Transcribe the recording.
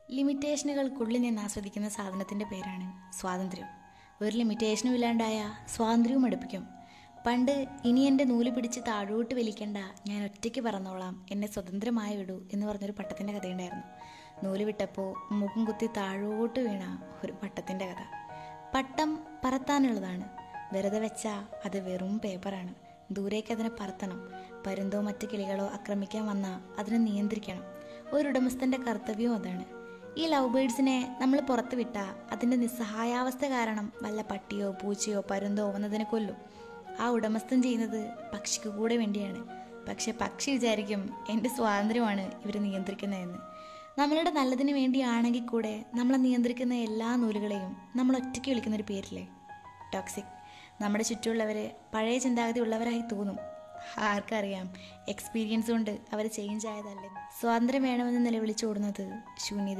ലിമിറ്റേഷനുകൾക്കുള്ളിൽ നിന്ന് ആസ്വദിക്കുന്ന സാധനത്തിൻ്റെ പേരാണ് സ്വാതന്ത്ര്യം ഒരു ലിമിറ്റേഷനും ഇല്ലാണ്ടായ സ്വാതന്ത്ര്യവും അടുപ്പിക്കും പണ്ട് ഇനി എൻ്റെ നൂല് പിടിച്ച് താഴോട്ട് വലിക്കണ്ട ഞാൻ ഒറ്റയ്ക്ക് പറന്നോളാം എന്നെ സ്വതന്ത്രമായി വിടൂ എന്ന് പറഞ്ഞൊരു പട്ടത്തിൻ്റെ കഥയുണ്ടായിരുന്നു നൂല് വിട്ടപ്പോൾ മുഖം കുത്തി താഴോട്ട് വീണ ഒരു പട്ടത്തിൻ്റെ കഥ പട്ടം പറത്താനുള്ളതാണ് വെറുതെ വെച്ചാൽ അത് വെറും പേപ്പറാണ് ദൂരേക്ക് അതിനെ പറത്തണം പരുന്തോ മറ്റ് കിളികളോ ആക്രമിക്കാൻ വന്നാൽ അതിനെ നിയന്ത്രിക്കണം ഒരു ഉടമസ്ഥൻ്റെ കർത്തവ്യവും അതാണ് ഈ ലവ് ബേഡ്സിനെ നമ്മൾ പുറത്ത് വിട്ടാൽ അതിൻ്റെ നിസ്സഹായാവസ്ഥ കാരണം വല്ല പട്ടിയോ പൂച്ചയോ പരുന്തോ വന്നതിനെ കൊല്ലും ആ ഉടമസ്ഥൻ ചെയ്യുന്നത് പക്ഷിക്ക് കൂടെ വേണ്ടിയാണ് പക്ഷെ പക്ഷി വിചാരിക്കും എൻ്റെ സ്വാതന്ത്ര്യമാണ് ഇവർ നിയന്ത്രിക്കുന്നതെന്ന് നമ്മളുടെ നല്ലതിന് വേണ്ടിയാണെങ്കിൽ കൂടെ നമ്മളെ നിയന്ത്രിക്കുന്ന എല്ലാ നൂലുകളെയും നമ്മൾ ഒറ്റയ്ക്ക് വിളിക്കുന്ന ഒരു പേരില്ലേ ടോക്സിക് നമ്മുടെ ചുറ്റുമുള്ളവർ പഴയ ചിന്താഗതി ഉള്ളവരായി തോന്നും ആർക്കറിയാം എക്സ്പീരിയൻസ് കൊണ്ട് അവർ ചേഞ്ച് ആയതല്ലേ സ്വാതന്ത്ര്യം വേണമെന്ന് നിലവിളിച്ചോടുന്നത് ശൂന്യത